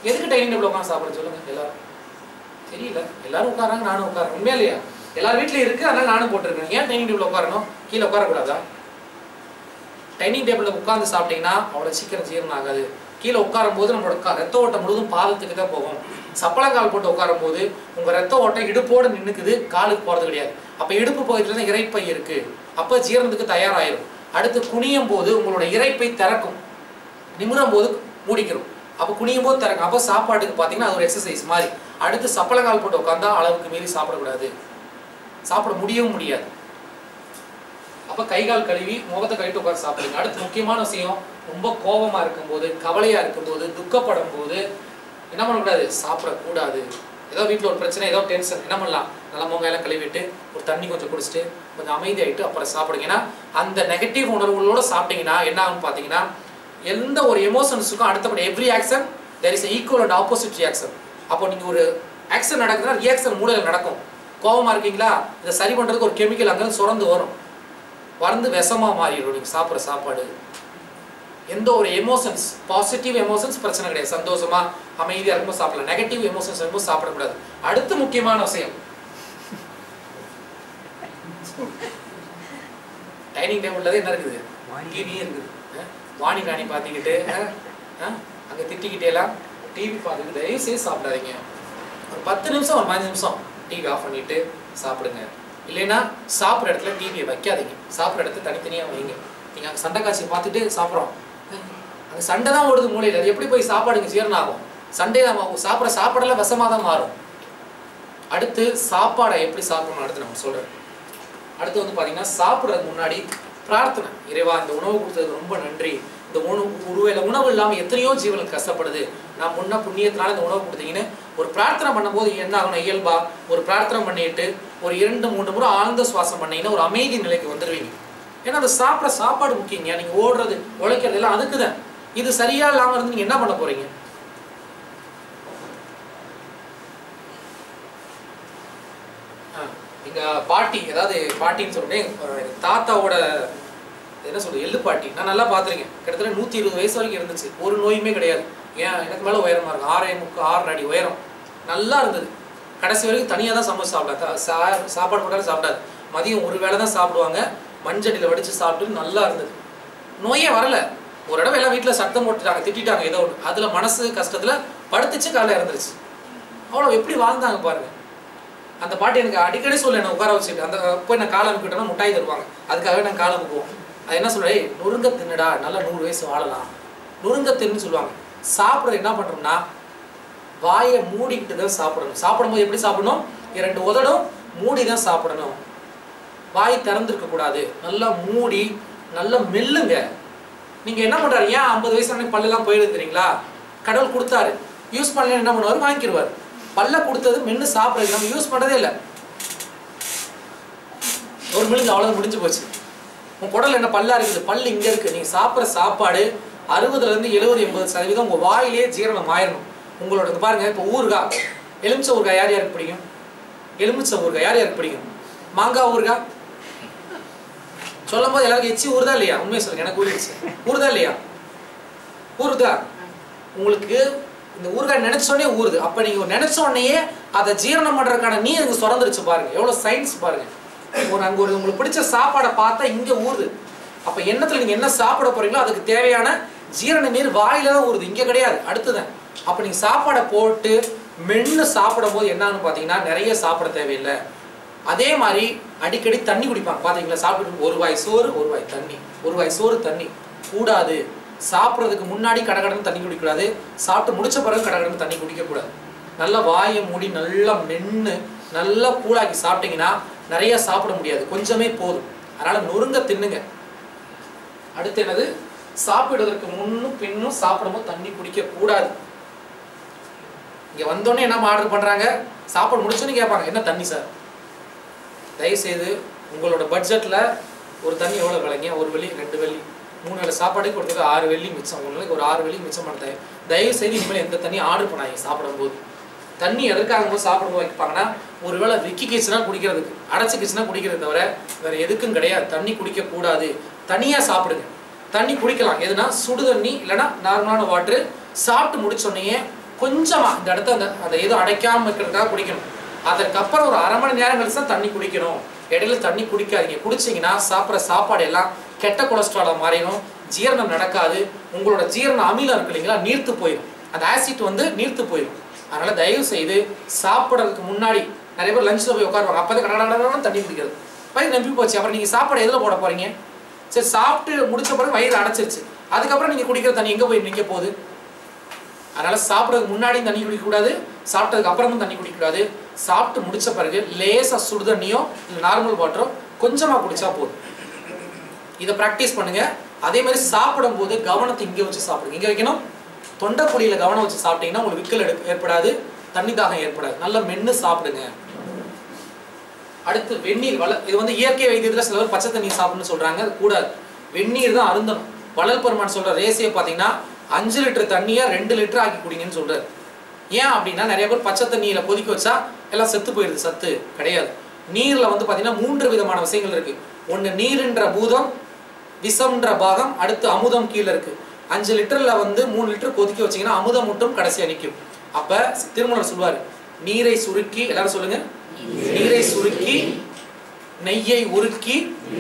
எதுக்கு dining table உட்காந்து சாப்பிட சொல்லுங்க எல்லாரும் தெரியல எல்லாரும் உட்காராங்க நானும் உட்காரேன் உண்மையா இல்லையா எல்லார் வீட்லயும் இருக்கு அதனால நானும் போட்டிருக்கேன் ஏன் டைனிங் டேபிள் உட்காரணும் கீழே உட்காரக்கூடாதா டைனிங் டேபிளில் உட்கார்ந்து சாப்பிட்டீங்கன்னா அவ்வளோ சீக்கிரம் ஜீரணம் ஆகாது கீழே உட்காரும் போது நம்மளோட க- ரத்த ஓட்டம் முழுதும் பாதத்துக்கு தான் போகும் சப்பளங்கால் போட்டு உட்காரும் போது உங்க ரத்த ஓட்டம் இடுப்போடு நின்னுக்குது காலுக்கு போறது கிடையாது அப்ப இடுப்பு பகுதியில தான் இறைப்பை இருக்கு அப்ப ஜீரணத்துக்கு தயாராயிரும் அடுத்து குனியும் போது உங்களோட இறைப்பை திறக்கும் நிமிரும் போது மூடிக்கிறோம் அப்போ குனியும் போது திறக்கும் அப்போ சாப்பாட்டுக்கு பார்த்தீங்கன்னா அது ஒரு எக்ஸசைஸ் மாதிரி அடுத்து சப்பளங்கால் போட்டு உட்காந்தா அளவுக்கு மீறி சாப்பிடக்கூடாது சாப்பிட முடியவும் முடியாது அப்ப கை கால் கழுவி முகத்தை கழிட்டு உட்காந்து சாப்பிடுங்க அடுத்து முக்கியமான விஷயம் ரொம்ப கோபமா இருக்கும்போது கவலையா இருக்கும்போது துக்கப்படும் போது என்ன பண்ணக்கூடாது சாப்பிடக்கூடாது ஏதோ வீட்டில் ஒரு பிரச்சனை ஏதோ டென்ஷன் என்ன பண்ணலாம் நல்லா முகையெல்லாம் கழுவிட்டு ஒரு தண்ணி கொஞ்சம் குடிச்சிட்டு கொஞ்சம் அமைதியாயிட்டு அப்புறம் சாப்பிடுங்க ஏன்னா அந்த நெகட்டிவ் உணர்வுகளோட சாப்பிட்டீங்கன்னா என்ன ஆகும் பார்த்தீங்கன்னா எந்த ஒரு எமோஷன்ஸுக்கும் அடுத்தபடி every action there is equal and opposite reaction அப்போ நீங்கள் ஒரு ஆக்ஷன் நடக்குதுன்னா ரியாக்ஷன் மூளையில் நடக்கும் கோபமா இருக்கீங்களா இதை சரி பண்ணுறதுக்கு ஒரு கெமிக்கல் அங்கே சுரந்து வரும் வந்து விஷமா மாறிடும் நீங்கள் சாப்பிட்ற சாப்பாடு எந்த ஒரு எமோஷன்ஸ் பாசிட்டிவ் எமோஷன்ஸ் பிரச்சனை கிடையாது சந்தோஷமா அமைதியா இருக்கும்போது சாப்பிடலாம் நெகட்டிவ் எமோஷன்ஸ் இருக்கும்போது சாப்பிடக்கூடாது அடுத்து முக்கியமான விஷயம் டைனிங் டேபிள்ல என்ன இருக்குது டிவி இருக்குது அஹ், வாணி ராணி பார்த்துக்கிட்டு அஹ், அஹ், அங்க திட்டிக்கிட்டே எல்லாம் டிவி பார்த்துக்கிட்டு தயவு செய்து சாப்பிடாதீங்க ஒரு பத்து நிமிஷம் ஒரு பதினஞ்சு நிமிஷம் டிவி ஆஃப் பண்ணிட்டு சாப்பிடுங்க இல்லைன்னா சாப்பிட்ற இடத்துல டிவியை வைக்காதீங்க சாப்பிட்ற இடத்துல தனித்தனியாக வைங்க நீங்கள் அங்கே சண்டை காட்சி பார்த்துட்டு சாப்பிட்றோம் அங்கே சண்டை தான் ஓடுது மூலையில் அது எப்படி போய் சாப்பாடுங்க ஜீரணம் ஆகும் சண்டே தான் ஆகும் சாப்பிட்ற சாப்பாடெல்லாம் விஷமாக தான் மாறும் அடுத்து சாப்பாடை எப்படி சாப்பிடணும் அடுத்து நம்ம சொல்கிறேன் அடுத்து வந்து பார்த்தீங்கன்னா சாப்பிட்றதுக்கு முன்னாடி பிரார்த்தனை இறைவா இந்த உணவு கொடுத்ததுக்கு ரொம்ப நன்றி இந்த உணவு ஒருவேளை உணவு இல்லாமல் எத்தனையோ ஜீவனுக்கு கஷ்டப்படுது நான் முன்ன புண்ணியத்தினால இந்த உணவு கொடுத்தீங்கன்னு ஒரு பிரார்த்தனை பண்ணும்போது என்ன ஆகணும் இயல்பா ஒரு பிரார்த்தனை பண்ணிட்டு ஒரு இரண்டு மூன்று முறை ஆழ்ந்த சுவாசம் பண்ணீங்கன்னா ஒரு அமைதி நிலைக்கு வந்துடுவீங்க ஏன்னா அந்த சாப்பிட்ற சாப்பாடு முக்கியங்க நீங்க ஓடுறது உழைக்கிறது எல்லாம் அதுக்கு தான் இது சரியா இல்லாமல் இருந்து நீங்க என்ன பண்ண போறீங்க ஆ, எங்க பாட்டி அதாவது பாட்டின்னு சொல்லிட்டு எங்க தாத்தாவோட என்ன சொல்றது எள்ளு பாட்டி நான் நல்லா பார்த்துருக்கேன் கிட்டத்தட்ட நூற்றி இருபது வயசு வரைக்கும் இருந்துச்சு ஒரு நோயுமே கிடையாது ஏன் எனக்கு மேலே உயரமா இருக்கும் ஆறே முக்கு ஆறு அடி உயரம் நல்லா இருந்தது கடைசி வரைக்கும் தனியாக தான் சமைச்சு சாப்பிடாது சா- சாப்பாடு போட்டாலும் சாப்பிடாது மதியம் ஒரு வேளை தான் சாப்பிடுவாங்க மஞ்சடியில் வடித்து சாப்பிட்டு நல்லா இருந்தது நோயே வரல ஒரு இடம் எல்லாம் வீட்டில் சத்தம் போட்டுட்டாங்க திட்டிட்டாங்க ஏதோ ஒன்று அதில் மனசு கஷ்டத்தில் படுத்துச்சு காலைல இறந்துருச்சு அவ்வளோ எப்படி வாழ்ந்தாங்க பாருங்க அந்த பாட்டி எனக்கு அடிக்கடி சொல்ல என்ன உட்கார வச்சுட்டு அந்த போய் நான் காலம் அமுக்கிட்டோம்னா முட்டாய் தருவாங்க அதுக்காகவே நான் காலம் அமுக்குவோம் அது என்ன சொல்றேன் "ஏய், நுறுங்க தின்னுடா நல்லா நூறு வயசு வாழலாம் நுறுங்க தின்னு சொல்லுவாங்க சாப்பிட்றது என்ன பண்றோம்னா வாயை மூடிக்கிட்டு தான் சாப்பிடணும் சாப்பிடும்போது எப்படி சாப்பிடணும் இரண்டு உதடும் மூடி தான் சாப்பிடணும் வாய் திறந்திருக்க கூடாது நல்லா மூடி நல்லா மெல்லுங்க நீங்க என்ன பண்றாரு ஏன் ஐம்பது வயசு அன்னைக்கு பல்லெல்லாம் போயிடுது தெரியுங்களா கடவுள் கொடுத்தாரு யூஸ் பண்ணல என்ன பண்ணுவாரு வாங்கிக்கிடுவார் பல்ல கொடுத்தது மென்னு சாப்பிடுறது நம்ம யூஸ் பண்றதே இல்லை ஒரு மிழுங்க அவ்வளவு முடிஞ்சு போச்சு உன் குடல் என்ன பல்லா இருக்குது பல்லு இங்க இருக்கு நீங்க சாப்பிட்ற சாப்பாடு அறுபதுல இருந்து எழுபது எண்பது சதவீதம் உங்க வாயிலே ஜீரணம் ஆயிரணும் உங்களோட இங்க பாருங்க இப்போ ஊறுகாய் எலுமிச்சை ஊறுகாய் யார் யாருக்கு பிடிக்கும் எலுமிச்சை ஊறுகாய் யார் யாருக்கு பிடிக்கும் மாங்காய் ஊறுகாய் சொல்லும் போது எல்லாருக்கும் எச்சி ஊறுதா இல்லையா உண்மையை சொல்லுங்க எனக்கு ஊறிடுச்சு ஊறுதா இல்லையா ஊறுதா உங்களுக்கு இந்த ஊறுகாய் நினைச்ச உடனே ஊறுது அப்ப நீங்க ஒரு நினைச்ச உடனேயே அதை ஜீரணம் பண்றதுக்கான நீர் இங்க சுரந்துருச்சு பாருங்க எவ்வளவு சயின்ஸ் பாருங்க ஒரு அங்க ஒரு உங்களுக்கு பிடிச்ச சாப்பாடை பார்த்தா இங்க ஊறுது அப்ப எண்ணத்துல நீங்க என்ன சாப்பிட போறீங்களோ அதுக்கு தேவையான ஜீரண நீர் வாயில தான் ஊறுது இங்க கிடையாது அடுத்துதான் அப்ப நீங்க சாப்பாடை போட்டு மென்னு சாப்பிடும் போது என்னன்னு பாத்தீங்கன்னா நிறைய சாப்பிட தேவையில்லை அதே மாதிரி அடிக்கடி தண்ணி குடிப்பாங்க பாத்தீங்களா சாப்பிட்டு ஒரு வாய் சோறு ஒரு வாய் தண்ணி ஒரு வாய் சோறு தண்ணி கூடாது சாப்பிட்றதுக்கு முன்னாடி கடகடன்னு தண்ணி குடிக்கக்கூடாது சாப்பிட்டு முடிச்ச பிறகு கடகடன்னு தண்ணி குடிக்கக்கூடாது நல்லா வாயை மூடி நல்லா மென்று நல்லா கூழாக்கி சாப்பிட்டீங்கன்னா நிறைய சாப்பிட முடியாது கொஞ்சமே போதும் அதனால நொறுங்க தின்னுங்க அடுத்து என்னது சாப்பிடுவதற்கு முன்னும் பின்னும் சாப்பிடும்போது தண்ணி குடிக்க கூடாது இங்க வந்தோடனே என்ன ஆர்டர் பண்றாங்க சாப்பாடு முடிச்சோன்னு கேட்பாங்க என்ன தண்ணி சார் தயவுசெய்து உங்களோட பட்ஜெட்ல ஒரு தண்ணி எவ்வளவு விலைங்க ஒரு வெள்ளி ரெண்டு வெள்ளி மூணு வேளை சாப்பாடுக்கு கொடுத்தது ஆறு வெள்ளி மிச்சம் ஒரு நாளைக்கு ஒரு ஆறு வெள்ளி மிச்சம் பண்ண தயவு தயவு செய்து இனிமேல் எந்த தண்ணி ஆர்டர் பண்ணாங்க சாப்பிடும்போது தண்ணி எதற்காக போது சாப்பிடும்போது வைப்பாங்கன்னா ஒருவேளை விக்கிக்கிச்சுன்னா குடிக்கிறதுக்கு அடைச்சிக்கிச்சுன்னா குடிக்கிறது தவிர வேற எதுக்கும் கிடையாது தண்ணி குடிக்க கூடாது தனியா சாப்பிடுங்க தண்ணி குடிக்கலாம் எதுனா சுடு தண்ணி இல்லைன்னா நார்மலான வாட்டர் சாப்பிட்டு முடிச்ச உடனேயே கொஞ்சமா இந்த இடத்த அந்த அந்த எதுவும் அடைக்காம இருக்கிறதுக்காக குடிக்கணும் அதற்கப்புறம் ஒரு அரை மணி நேரம் கழிச்சு தான் தண்ணி குடிக்கணும் இடையில தண்ணி குடிக்காதீங்க குடிச்சீங்கன்னா சாப்பிட்ற சாப்பாடு எல்லாம் கெட்ட கொலஸ்ட்ரால மாறிடும் ஜீரணம் நடக்காது உங்களோட ஜீரண அமிலம் இருக்கு இல்லைங்களா நீர்த்து போயிடும் அந்த ஆசிட் வந்து நீர்த்து போயிடும் அதனால தயவு செய்து சாப்பிட்றதுக்கு முன்னாடி நிறைய பேர் லஞ்சில் போய் உட்காருவாங்க அப்போ கடகடன்னு தண்ணி குடிக்கிறது வயிறு நம்பி போச்சு அப்புறம் நீங்கள் சாப்பாடு எதில் போட போறீங்க சரி சாப்பிட்டு முடிச்ச பிறகு வயிறு அடைச்சிருச்சு அதுக்கப்புறம் நீங்கள் குடிக்கிற தண்ணி எங்கே போய் நிற்க போகுது அதனால சாப்பிட்றதுக்கு முன்னாடியும் தண்ணி குடிக்கக்கூடாது சாப்பிட்டதுக்கு அப்புறமும் தண்ணி குடிக்கக்கூடாது சாப்பிட்டு முடிச்ச பிறகு லேசாக சுடு தண்ணியோ இல்லை நார்மல் வாட்டரோ கொஞ்சமாக குடிச்சா போதும் இதை ப்ராக்டிஸ் பண்ணுங்க அதே மாதிரி சாப்பிடும்போது கவனத்தை இங்கே வச்சு சாப்பிடுங்க இங்கே வைக்கணும் தொண்டைக்குழியில் கவனம் வச்சு சாப்பிட்டீங்கன்னா உங்களுக்கு விக்கல் எடு ஏற்படாது தண்ணி தாகம் ஏற்படாது நல்லா மென்று சாப்பிடுங்க அடுத்து வெந்நீர் வள இது வந்து இயற்கை வைத்தியத்தில் சில பேர் பச்சை தண்ணி சாப்பிடணும்னு சொல்றாங்க அது கூடாது வெந்நீர் தான் அருந்தணும் வளல் பெருமான் சொல்ற ரேசியை பார்த்தீங்கன்னா அஞ்சு லிட்டர் தண்ணியை ரெண்டு லிட்டர் ஆக்கி குடிங்கன்னு சொல்றாரு ஏன் அப்படின்னா நிறைய பேர் பச்சை தண்ணியில கொதிக்க வச்சா எல்லாம் செத்து போயிடுது சத்து கிடையாது நீர்ல வந்து பார்த்தீங்கன்னா மூன்று விதமான விஷயங்கள் இருக்கு ஒன்று நீருன்ற பூதம் விஷம்ன்ற பாகம் அடுத்து அமுதம் கீழே இருக்கு அஞ்சு லிட்டர்ல வந்து மூணு லிட்டர் கொதிக்க வச்சீங்கன்னா அமுதம் மட்டும் கடைசியா நிற்கும் அப்ப திருமணம் சொல்வாரு நீரை சுருக்கி எல்லாரும் சொல்லுங்க நீரை சுருக்கி நெய்யை உருக்கி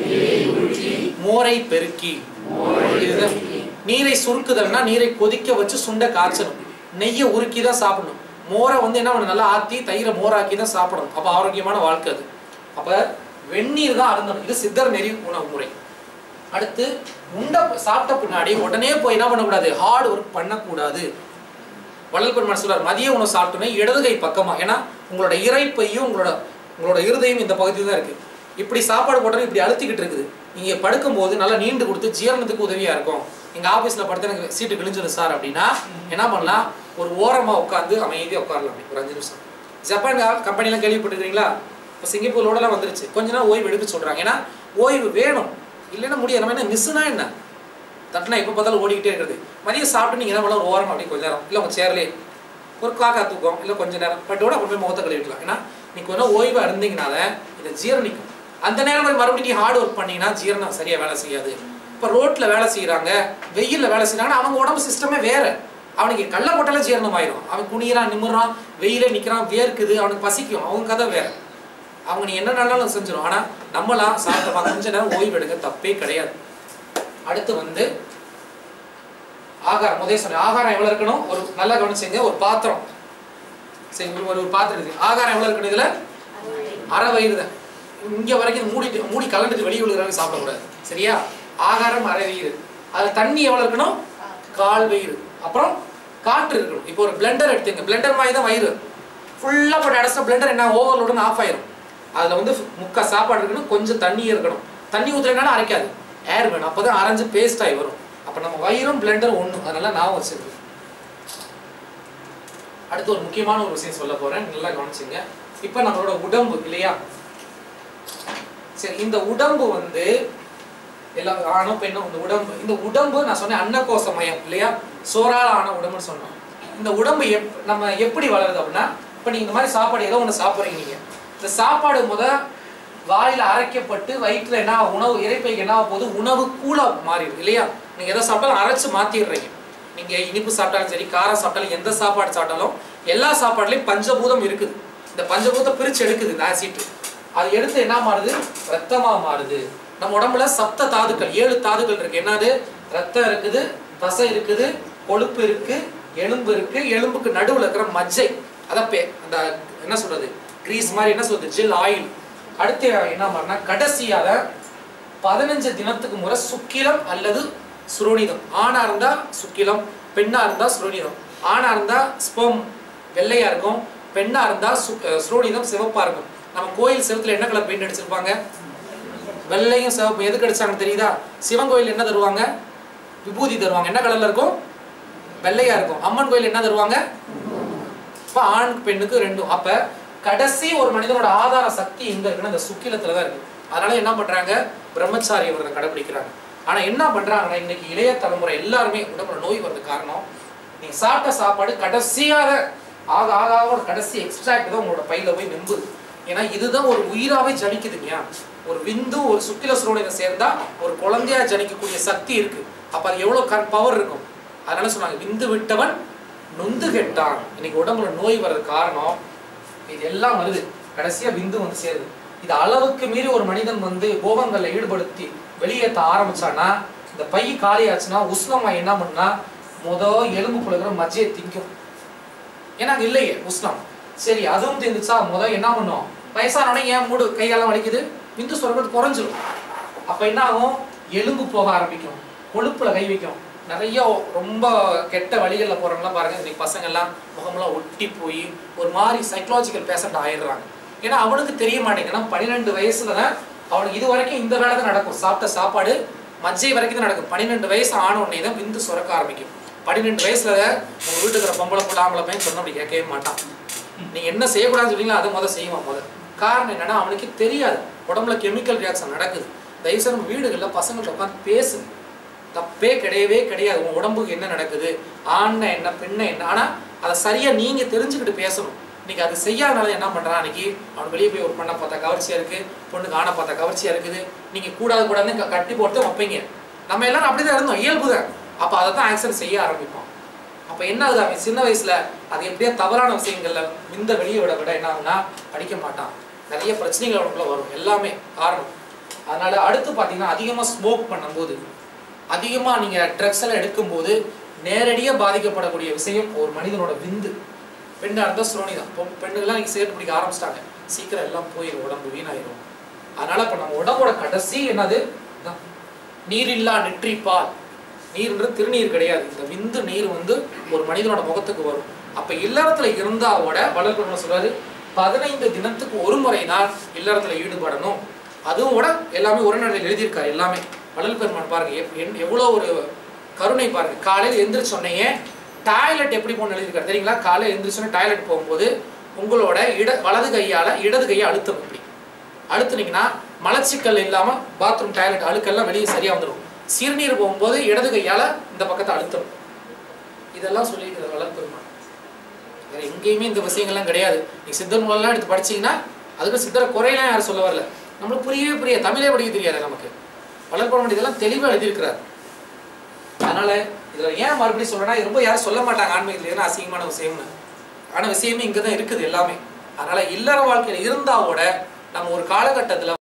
மோரை பெருக்கி இதுதான் நீரை சுருக்குதல்னா நீரை கொதிக்க வச்சு சுண்ட காய்ச்சணும் நெய்யை உருக்கி தான் சாப்பிடணும் மோரை வந்து என்ன பண்ணணும் நல்லா ஆத்தி தயிரை மோராக்கி தான் சாப்பிடணும் அப்போ ஆரோக்கியமான வாழ்க்கை அது அப்போ வெந்நீர் தான் அருந்தணும் இது சித்தர் நெறி உணவு முறை அடுத்து உண்ட சாப்பிட்ட பின்னாடி உடனே போய் என்ன பண்ணக்கூடாது ஹார்ட் ஒர்க் பண்ணக்கூடாது வள்ளல் பெருமான் சொல்றார் மதிய உணவு சாப்பிட்டோன்னே இடது கை பக்கமா ஏன்னா உங்களோட இறைப்பையும் உங்களோட உங்களோட இருதயம் இந்த பகுதியில் தான் இருக்கு இப்படி சாப்பாடு போட்டோன்னே இப்படி அழுத்திக்கிட்டு இருக்குது நீங்க படுக்கும்போது நல்லா நீண்டு கொடுத்து ஜீரணத்துக்கு உதவியா இருக்கும் எங்க ஆபீஸ்ல படுத்து எனக்கு சீட்டு கிழிஞ்சிடும் சார் அப்படின்னா என்ன பண்ணலாம் ஒரு ஓரமா உட்காந்து அமைதியா உட்காரலாம் அப்படி ஒரு அஞ்சு நிமிஷம் ஜப்பான் கம்பெனிலாம் கேள்விப்பட்டிருக்கீங்களா இப்போ சிங்கப்பூரோடலாம் வந்துருச்சு கொஞ்ச நேரம் ஓய்வு எடுக்க சொல்றாங்க ஏன்னா ஓய்வு வேணும் இல்லைன்னா முடியாது நம்ம என்ன மிஸ்ஸுனா என்ன தட்டுனா எப்போ பார்த்தாலும் ஓடிக்கிட்டே இருக்கிறது மதியம் சாப்பிட்டு நீங்கள் என்ன பண்ணலாம் ஒரு ஓரம் அப்படி கொஞ்ச நேரம் இல்லை உங்கள் சேர்லேயே ஒரு காக்கா தூக்கம் இல்லை கொஞ்ச நேரம் பட்டோட அப்புறம் போய் முகத்தை கழுவிக்கலாம் ஏன்னா நீ கொஞ்சம் ஓய்வாக இருந்தீங்கனால இதை ஜீரணிக்கும் அந்த நேரம் போய் மறுபடியும் நீ ஹார்ட் ஒர்க் பண்ணீங்கன்னா ஜீரணம் சரியாக வேலை செய்யாது இப்போ ரோட்டில் வேலை செய்கிறாங்க வெயிலில் வேலை செய்கிறாங்கன்னா அவங்க உடம்பு சிஸ்டமே வேறு அவனுக்கு கள்ள போட்டாலே ஜீரணம் ஆயிரும் அவன் குனிகிறான் நிமிறான் வெயிலே நிற்கிறான் வேர்க்குது அவனுக்கு பசிக்கும் அவங்க கதை வேற அவங்க நீ என்ன நாளாலும் செஞ்சிடும் ஆனால் நம்மளாம் சாப்பிட்டப்பா கொஞ்ச நேரம் ஓய்வு எடுக்க தப்பே கிடையாது அடுத்து வந்து ஆகாரம் முதல் சொன்னேன் ஆகாரம் எவ்வளவு இருக்கணும் ஒரு நல்லா கவனிச்சுங்க ஒரு பாத்திரம் சரி ஒரு ஒரு பாத்திரம் இருக்கு ஆகாரம் எவ்வளவு இருக்கணும் இதுல அரை வயிறு தான் இங்க வரைக்கும் இது மூடிட்டு மூடி கலந்துட்டு வெளியே விழுகிறாங்க சாப்பிடக்கூடாது சரியா ஆகாரம் அரை வயிறு அதுல தண்ணி எவ்வளவு இருக்கணும் கால் வயிறு அப்புறம் காற்று இருக்கணும் இப்போ ஒரு பிளெண்டர் எடுத்துங்க பிளெண்டர் மாதிரி தான் வயிறு ஃபுல்லா போட்டு அடைச்ச பிளெண்டர் என்ன ஓவர்லோடுன்னு ஆஃப் ஆயிரும் அதுல வந்து முக்கா சாப்பாடு இருக்கணும் கொஞ்சம் தண்ணி இருக்கணும் தண்ணி ஊத்துறதுனால அரைக்காது ஏர் வேணும் அப்பதான் அரைஞ்சு பேஸ்ட் ஆகி வரும் அப்ப நம்ம வயிறும் பிளெண்டரும் ஒண்ணு அதனால நான் வச்சிருக்கு அடுத்து ஒரு முக்கியமான ஒரு விஷயம் சொல்ல போறேன் நல்லா கவனிச்சுங்க இப்ப நம்மளோட உடம்பு இல்லையா சரி இந்த உடம்பு வந்து எல்லா ஆணும் பெண்ணும் இந்த உடம்பு இந்த உடம்பு நான் சொன்னேன் அன்னகோச மயம் இல்லையா சோறால் ஆன உடம்புன்னு சொன்னோம் இந்த உடம்பு எப் நம்ம எப்படி வளருது அப்படின்னா இப்போ நீங்க இந்த மாதிரி சாப்பாடு ஏதோ ஒன்று சாப்பிட்றீங்க நீங்க இந்த சாப்பாடு முத வாயில அரைக்கப்பட்டு வயிற்றுல என்ன ஆகும்? உணவு இறைப்பைக்கு என்ன ஆக போகுது உணவு கூலா மாறிடும் இல்லையா நீங்க எதை சாப்பிட்டாலும் அரைச்சு மாத்திடுறீங்க நீங்க இனிப்பு சாப்பிட்டாலும் சரி காரம் சாப்பிட்டாலும் எந்த சாப்பாடு சாப்பிட்டாலும் எல்லா சாப்பாடுலயும் பஞ்சபூதம் இருக்குது இந்த பஞ்சபூதத்தை பிரிச்சு எடுக்குது இந்த ஆசிட் அது எடுத்து என்ன மாறுது ரத்தமா மாறுது நம்ம உடம்புல சப்த தாதுக்கள் ஏழு தாதுக்கள் இருக்கு என்னது ரத்தம் இருக்குது தசை இருக்குது கொழுப்பு இருக்கு எலும்பு இருக்கு எலும்புக்கு நடுவுல இருக்கிற மஜ்ஜை அத பே அந்த என்ன சொல்றது கிரீஸ் மாதிரி என்ன சொல்றது ஜெல் ஆயில் அடுத்து என்ன பண்ணா கடைசியாக பதினஞ்சு தினத்துக்கு முறை சுக்கிலம் அல்லது சுரோனிதம் ஆணா இருந்தா சுக்கிலம் பெண்ணா இருந்தா சுரோனிதம் ஆணா இருந்தா ஸ்பெர்ம் வெள்ளையா இருக்கும் பெண்ணா இருந்தா சு- அஹ் சுரோனிதம் சிவப்பா இருக்கும் நம்ம கோயில் செவத்துல என்ன கலர் பெயிண்ட் அடிச்சிருப்பாங்க வெள்ளையும் சிவப்பு எதுக்கு அடிச்சாங்கன்னு தெரியுதா சிவன் கோயில் என்ன தருவாங்க விபூதி தருவாங்க என்ன கலர்ல இருக்கும் வெள்ளையா இருக்கும் அம்மன் கோயில் என்ன தருவாங்க இப்ப ஆண் பெண்ணுக்கு ரெண்டும் அப்ப கடைசி ஒரு மனிதனோட ஆதார சக்தி எங்க இருக்குன்னா இந்த சுக்கிலத்துல தான் இருக்கு அதனால என்ன பண்றாங்க பிரம்மச்சாரி விரதம் கடைபிடிக்கிறாங்க ஆனா என்ன பண்றாங்கன்னா இன்னைக்கு இளைய தலைமுறை எல்லாருமே உடம்புல நோய் வர்றது காரணம் நீங்க சாப்பிட்ட சாப்பாடு கடைசியாக ஆக ஆக ஆக ஒரு கடைசி எக்ஸ்ட்ராக்ட் தான் உங்களோட பையில போய் நம்புது ஏன்னா இதுதான் ஒரு உயிராவே ஜனிக்குதுங்க ஒரு விந்து ஒரு சுக்கில சுரோனிதை சேர்ந்தா ஒரு குழந்தையா ஜனிக்கக்கூடிய சக்தி இருக்கு அப்ப அது எவ்வளவு பவர் இருக்கும் அதனால சொன்னாங்க விந்து விட்டவன் நொந்து கெட்டான் இன்னைக்கு உடம்புல நோய் வர்றது காரணம் இது எல்லாம் வருது கடைசியா விந்து வந்து சேருது இது அளவுக்கு மீறி ஒரு மனிதன் வந்து கோபங்கள்ல ஈடுபடுத்தி வெளியேற்ற ஆரம்பிச்சானா இந்த பை காலி ஆச்சுன்னா உஷ்ணமா என்ன பண்ணா முத எலும்புக்குள்ள இருக்கிற மஜ்ஜையை திங்கும் ஏன்னா அங்க இல்லையே உஷ்ணம் சரி அதுவும் தெரிஞ்சுச்சா முத என்ன பண்ணும் வயசானவனே ஏன் மூடு கைகாலம் வலிக்குது விந்து சுரக்கிறது குறைஞ்சிரும் அப்ப என்ன ஆகும் எலும்பு போக ஆரம்பிக்கும் கொழுப்புல கை வைக்கும் நிறைய ரொம்ப கெட்ட வழிகள்ல போறவங்களாம் பாருங்க இன்னைக்கு பசங்க எல்லாம் முகமெல்லாம் ஒட்டி போய் ஒரு மாதிரி சைக்கலாஜிக்கல் பேஷண்ட் ஆயிடுறாங்க ஏன்னா அவனுக்கு தெரிய மாட்டேங்குது பன்னிரெண்டு வயசுல தான் அவனுக்கு இது வரைக்கும் இந்த வேலை தான் நடக்கும் சாப்பிட்ட சாப்பாடு மஜ்ஜை வரைக்கும் தான் நடக்கும் பன்னிரெண்டு வயசு ஆன உடனே தான் விந்து சுரக்க ஆரம்பிக்கும் பன்னிரெண்டு வயசுல உங்க வீட்டுக்கு இருக்கிற பொம்பளை புள்ள ஆம்பளை பையன் சொன்ன அப்படி கேட்கவே மாட்டான் நீங்க என்ன செய்யக்கூடாதுன்னு சொன்னீங்களோ அதை முத செய்வான் முத காரணம் என்னன்னா அவனுக்கு தெரியாது உடம்புல கெமிக்கல் ரியாக்ஷன் நடக்குது தயவுசெய்து நம்ம வீடுகளில் பசங்கள்ட்ட உட்காந்து பேசுங்க தப்பே கிடையவே கிடையாது உங்க உடம்புக்கு என்ன நடக்குது ஆண்னா என்ன பெண்ணை என்ன ஆனா அதை சரியா நீங்க தெரிஞ்சுக்கிட்டு பேசணும் இன்னைக்கு அது செய்யாதனால என்ன பண்றான் அன்னைக்கு அவன் வெளியே போய் ஒரு பொண்ணை பார்த்தா கவர்ச்சியா இருக்கு பொண்ணுக்கு ஆணை பார்த்தா கவர்ச்சியா இருக்குது நீங்க கூடாது கூடாதுன்னு க- கட்டி போட்டு வைப்பீங்க நம்ம எல்லாரும் அப்படிதான் இருந்தோம் இயல்பு தான் அப்ப அதை தான் ஆக்சன் செய்ய ஆரம்பிப்போம் அப்ப என்ன ஆகுது அவன் சின்ன வயசுல அது எப்படியா தவறான விஷயங்கள்ல விந்த வெளியே விட விட என்ன ஆகும்னா படிக்க மாட்டான் நிறைய பிரச்சனைகள் அவனுக்குள்ள வரும் எல்லாமே காரணம் அதனால அடுத்து பாத்தீங்கன்னா அதிகமா ஸ்மோக் பண்ணும்போது அதிகமா நீங்க ட்ரக்ஸ் எல்லாம் எடுக்கும்போது நேரடியா பாதிக்கப்படக்கூடிய விஷயம் ஒரு மனிதனோட விந்து பெண்ணா இருந்தா சுரோனி தான் பொ- பெண்ணுகள்லாம் நீங்க சேர்த்து பிடிக்க ஆரம்பிச்சிட்டாங்க சீக்கிரம் எல்லாம் போயிடும் உடம்பு வீணாயிரும் அதனால இப்ப நம்ம உடம்போட கடைசி என்னது இதான். நீரில்லா நெற்றிப்பால் நீர்ன்றது திருநீர் கிடையாது இந்த விந்து நீர் வந்து ஒரு மனிதனோட முகத்துக்கு வரும் அப்ப இல்லறத்துல இருந்தாவோட வளர்க்கணும் சொல்றாரு பதினைந்து தினத்துக்கு ஒரு முறை தான் இல்லறத்துல ஈடுபடணும் அதுவும் கூட எல்லாமே உரைநடையில் எழுதியிருக்காரு எல்லாமே வள்ளல் பெருமான் பாருங்க எப்- என்- எவ்வளவு ஒரு கருணை பாருங்க காலையில் எந்திரிச்ச உடனே டாய்லெட் எப்படி போகணும் எழுதியிருக்காரு தெரியுங்களா காலையில் எந்திரிச்சோன்னே டாய்லெட் போகும்போது உங்களோட இட வலது கையால இடது கையை அழுத்தணும் இப்படி அழுத்துனீங்கன்னா மலச்சிக்கல் இல்லாம பாத்ரூம் டாய்லெட் அழுக்கெல்லாம் வெளியே சரியா வந்துடும் சிறுநீர் போகும்போது இடது கையால இந்த பக்கத்தை அழுத்தணும் இதெல்லாம் சொல்லியிருக்கிறது வளர்ப்பெருமான் வேற எங்கேயுமே இந்த விஷயங்கள்லாம் கிடையாது நீ சித்தர் நூலெல்லாம் எடுத்து படிச்சீங்கன்னா அதுக்கு சித்தரை குறையெல்லாம் யாரும் சொல்ல வரல நம்மளுக்கு புரியவே புரிய தமிழே படிக்க தெரியாது நமக்கு வளர்ப்பெருமான் இதெல்லாம் தெளிவாக எழுதியிருக்கிறார் அதனால இதுல ஏன் மறுபடியும் சொல்றேன்னா இது ரொம்ப யாரும் சொல்ல மாட்டாங்க ஆன்மீகத்துல எதுனா அசிங்கமான விஷயம்னு ஆனா விஷயமே இங்க தான் இருக்குது எல்லாமே அதனால இல்லற வாழ்க்கையில இருந்தாவோட நம்ம ஒரு காலகட்டத்துல